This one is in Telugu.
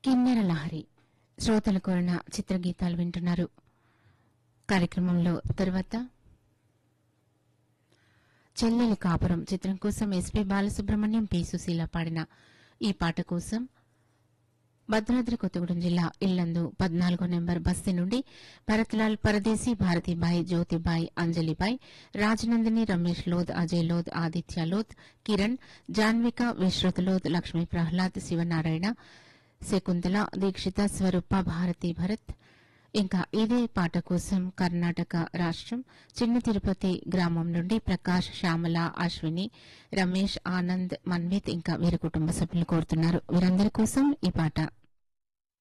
కిన్నెర లహరి శ్రోతలు కోరిన చిత్రగీతాలు వింటున్నారు కార్యక్రమంలో తరువాత చెల్లెలి కాపురం చిత్రం కోసం ఎస్పీ బాలసుబ్రహ్మణ్యం పి సుశీల పాడిన ఈ పాట కోసం భద్రాద్రి కొత్తగూడెం జిల్లా ఇల్లందు పద్నాలుగో నెంబర్ బస్తీ నుండి భరత్లాల్ పరదేశీ భారతీబాయి జ్యోతిబాయి అంజలిబాయి రాజనందిని రమేష్ లోద్ అజయ్ లోద్ ఆదిత్య లోద్ కిరణ్ జాన్విక విశ్రుత్ లోద్ లక్ష్మీ ప్రహ్లాద్ శివనారాయణ శకుంతల దీక్షిత స్వరూప భారతి భరత్ ఇంకా ఇదే పాట కోసం కర్ణాటక రాష్ట్రం చిన్న తిరుపతి గ్రామం నుండి ప్రకాష్ శ్యామల అశ్విని రమేష్ ఆనంద్ మన్విత్ ఇంకా వీరి కుటుంబ సభ్యులు కోరుతున్నారు వీరందరి కోసం ఈ పాట